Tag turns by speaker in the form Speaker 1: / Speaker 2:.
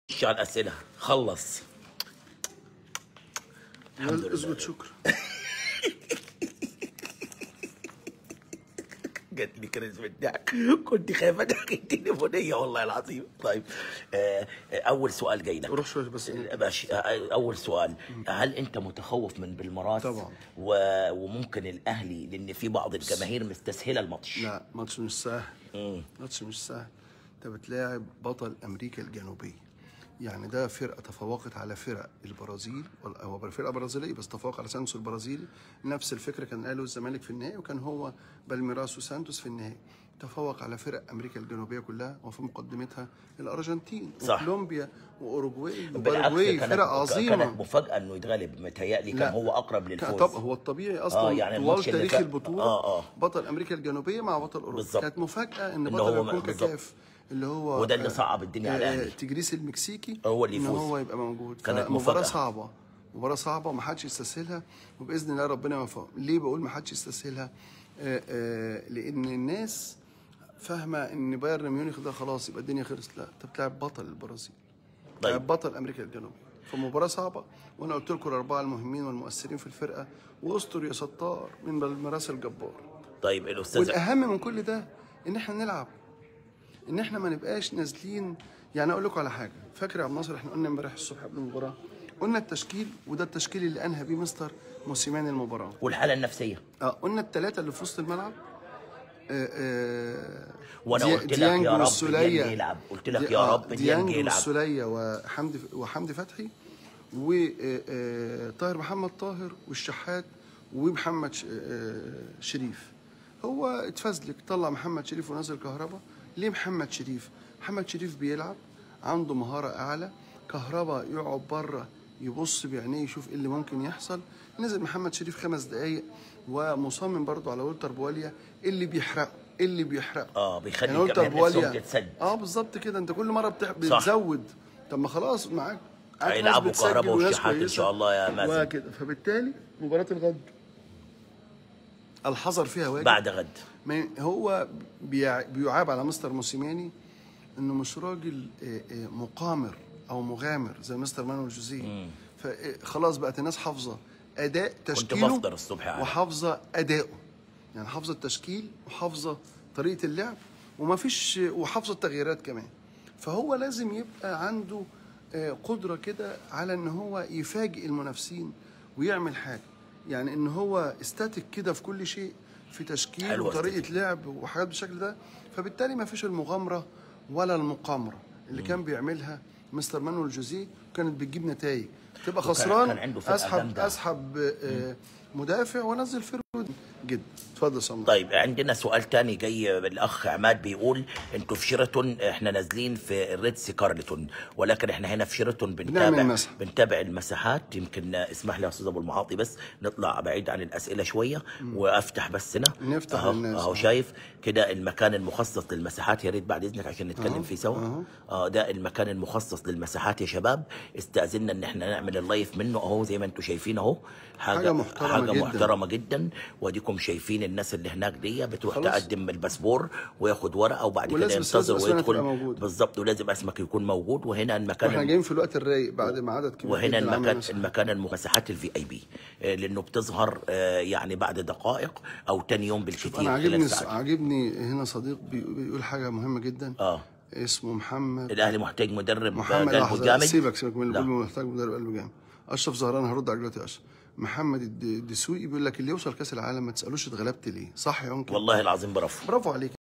Speaker 1: خش على الاسئله خلص الحمد لله.
Speaker 2: اثبت شكر
Speaker 1: جات لي كريز من الضحك كنت خايفه تحكي تليفونيه والله العظيم طيب آه آه، اول سؤال جاي لك
Speaker 2: روح شويه بس
Speaker 1: ماشي آه، اول سؤال هل انت متخوف من بالمراس
Speaker 2: طبعا.
Speaker 1: و... وممكن الاهلي لان في بعض الجماهير مستسهله الماتش
Speaker 2: لا ماتش مش سهل
Speaker 1: مم.
Speaker 2: ماتش مش سهل انت بتلاعب بطل امريكا الجنوبيه يعني ده فرقه تفوقت على فرق البرازيل وال- هو فرقه برازيليه بس تفوق على سانتوس البرازيلي نفس الفكره كان الاهلي والزمالك في النهائي وكان هو بالميراس وسانتوس في النهائي تفوق على فرق امريكا الجنوبيه كلها وفي مقدمتها الارجنتين
Speaker 1: صح.
Speaker 2: وكولومبيا واوروجواي
Speaker 1: بالعكس
Speaker 2: وباراجواي
Speaker 1: كانت
Speaker 2: فرق
Speaker 1: كانت
Speaker 2: عظيمه
Speaker 1: مفاجاه انه يتغلب متهيألي كان
Speaker 2: لا.
Speaker 1: هو اقرب
Speaker 2: كان-
Speaker 1: للفوز
Speaker 2: طب هو الطبيعي اصلا
Speaker 1: آه، يعني
Speaker 2: طوال
Speaker 1: الماتش اللي
Speaker 2: تاريخ
Speaker 1: فات-
Speaker 2: البطوله
Speaker 1: آه، آه.
Speaker 2: بطل امريكا الجنوبيه مع بطل اوروبا
Speaker 1: بالظبط.
Speaker 2: كانت مفاجاه ان
Speaker 1: إن
Speaker 2: بطل
Speaker 1: هو
Speaker 2: يكون
Speaker 1: بالظبط.
Speaker 2: كاف اللي هو
Speaker 1: وده اللي
Speaker 2: آه،
Speaker 1: صعب الدنيا على
Speaker 2: آه،
Speaker 1: الأهلي.
Speaker 2: تجريس المكسيكي
Speaker 1: هو اللي
Speaker 2: ان
Speaker 1: يفوز.
Speaker 2: هو يبقى موجود
Speaker 1: كانت
Speaker 2: مباراه
Speaker 1: مفاجأة.
Speaker 2: صعبه مباراه صعبه ما حدش يستسهلها وباذن الله ربنا يوفقهم ليه بقول ما حدش يستسهلها آه، آه، لان الناس فاهمه ان بايرن ميونخ ده خلاص يبقى الدنيا خلصت لا انت بتلعب بطل البرازيل
Speaker 1: طيب.
Speaker 2: بتلعب بطل امريكا الجنوبيه فمباراه صعبه وانا قلت لكم الاربعه المهمين والمؤثرين في الفرقه واستر يا ستار من بالمراس الجبار
Speaker 1: طيب الاستاذ
Speaker 2: والاهم من كل ده ان احنا نلعب ان احنا ما نبقاش نازلين يعني اقول لكم على حاجه فاكر يا عبد الناصر احنا قلنا امبارح الصبح قبل المباراه قلنا التشكيل وده التشكيل اللي انهى بيه مستر موسيماني المباراه
Speaker 1: والحاله النفسيه
Speaker 2: اه قلنا الثلاثه اللي في وسط الملعب آه آه
Speaker 1: وانا
Speaker 2: دي-
Speaker 1: قلت لك
Speaker 2: ديانج
Speaker 1: يا رب
Speaker 2: والسولية.
Speaker 1: ديانج يلعب قلت لك
Speaker 2: دي-
Speaker 1: يا
Speaker 2: آه،
Speaker 1: رب ديانج
Speaker 2: ديانج
Speaker 1: يلعب
Speaker 2: والسولية وحمدي وحمدي فتحي وطاهر محمد طاهر والشحات ومحمد ش- آه، شريف هو اتفزلك طلع محمد شريف ونزل كهربا ليه محمد شريف محمد شريف بيلعب عنده مهارة أعلى كهربا يقعد بره يبص بعينيه يشوف ايه اللي ممكن يحصل نزل محمد شريف خمس دقايق ومصمم برضو على ولتر بواليا اللي بيحرقه اللي بيحرقه
Speaker 1: اه بيخلي
Speaker 2: يعني ولتر
Speaker 1: الجماهير نفسهم
Speaker 2: بواليا
Speaker 1: تتسد
Speaker 2: اه بالظبط كده انت كل مره بتح...
Speaker 1: صح.
Speaker 2: بتزود طب ما خلاص معاك معاك ناس
Speaker 1: هيلعبوا
Speaker 2: بتسجل
Speaker 1: كهربا
Speaker 2: وناس
Speaker 1: والشحات إن
Speaker 2: كويسة
Speaker 1: شاء الله يا مازن.
Speaker 2: وكده فبالتالي مباراه الغد الحذر فيها واجب
Speaker 1: بعد غد
Speaker 2: ما هو بيع... بيعاب على مستر موسيماني انه مش راجل آه، آه، مقامر او مغامر زي مستر مانويل جوزيه فخلاص بقت الناس حافظه اداء تشكيله
Speaker 1: بفطر الصبح يعني.
Speaker 2: وحافظه اداؤه يعني حافظه التشكيل وحافظه طريقه اللعب وما فيش وحافظه التغييرات كمان فهو لازم يبقى عنده آه، قدره كده على ان هو يفاجئ المنافسين ويعمل حاجه يعني ان هو استاتيك كده في كل شيء في تشكيل
Speaker 1: حلوة
Speaker 2: وطريقه لعب وحاجات بالشكل ده فبالتالي ما فيش المغامره ولا المقامره اللي كان بيعملها مستر مانويل جوزيه كانت بتجيب نتائج تبقى
Speaker 1: وكان-
Speaker 2: خسران
Speaker 1: كان عنده فرقة
Speaker 2: اسحب
Speaker 1: جامدة.
Speaker 2: اسحب آه، مدافع وانزل فيرود جدا اتفضل يا سمر
Speaker 1: طيب عندنا سؤال تاني جاي الاخ عماد بيقول انتوا في شيراتون احنا نازلين في الريدز كارلتون ولكن احنا هنا في شيراتون بنتابع
Speaker 2: بنعمل مسح.
Speaker 1: بنتابع المساحات يمكن اسمح لي يا استاذ ابو المعاطي بس نطلع بعيد عن الاسئله شويه وافتح بس هنا
Speaker 2: نفتح
Speaker 1: اهو
Speaker 2: للناس.
Speaker 1: اهو شايف كده المكان المخصص للمساحات يا ريت بعد اذنك عشان نتكلم فيه سوا اه ده المكان المخصص للمساحات يا شباب استاذنا ان احنا نعمل اللايف منه اهو زي ما انتم شايفين اهو
Speaker 2: حاجة محترمة
Speaker 1: حاجه
Speaker 2: جداً.
Speaker 1: محترمه جدا واديكم شايفين الناس اللي هناك دي بتروح
Speaker 2: خلاص.
Speaker 1: تقدم الباسبور وياخد ورقه وبعد كده
Speaker 2: ولازم
Speaker 1: ينتظر
Speaker 2: أستاذ أسامة
Speaker 1: ويدخل
Speaker 2: تبقى موجودة.
Speaker 1: بالظبط ولازم اسمك يكون موجود وهنا المكان
Speaker 2: واحنا جايين في الوقت الرايق بعد ما عدد كبير
Speaker 1: وهنا
Speaker 2: جدا عمل
Speaker 1: المكان
Speaker 2: مسح.
Speaker 1: المكان المساحات الفي اي بي لانه بتظهر آه، يعني بعد دقائق او تاني يوم بالكثير
Speaker 2: انا
Speaker 1: خلال
Speaker 2: عاجبني
Speaker 1: ساعات.
Speaker 2: عاجبني هنا صديق بي- بيقول حاجه مهمه جدا
Speaker 1: اه
Speaker 2: اسمه محمد
Speaker 1: الاهلي محتاج مدرب
Speaker 2: محمد
Speaker 1: قلبه
Speaker 2: لحظه
Speaker 1: جامد
Speaker 2: سيبك سيبك من اللي
Speaker 1: لا.
Speaker 2: بيقول محتاج مدرب قلبه جامد اشرف زهران هرد على دلوقتي يا اشرف محمد الد- الدسوقي بيقول لك اللي يوصل كاس العالم ما تسالوش اتغلبت ليه صح يا انكل
Speaker 1: والله العظيم برافو
Speaker 2: برافو عليك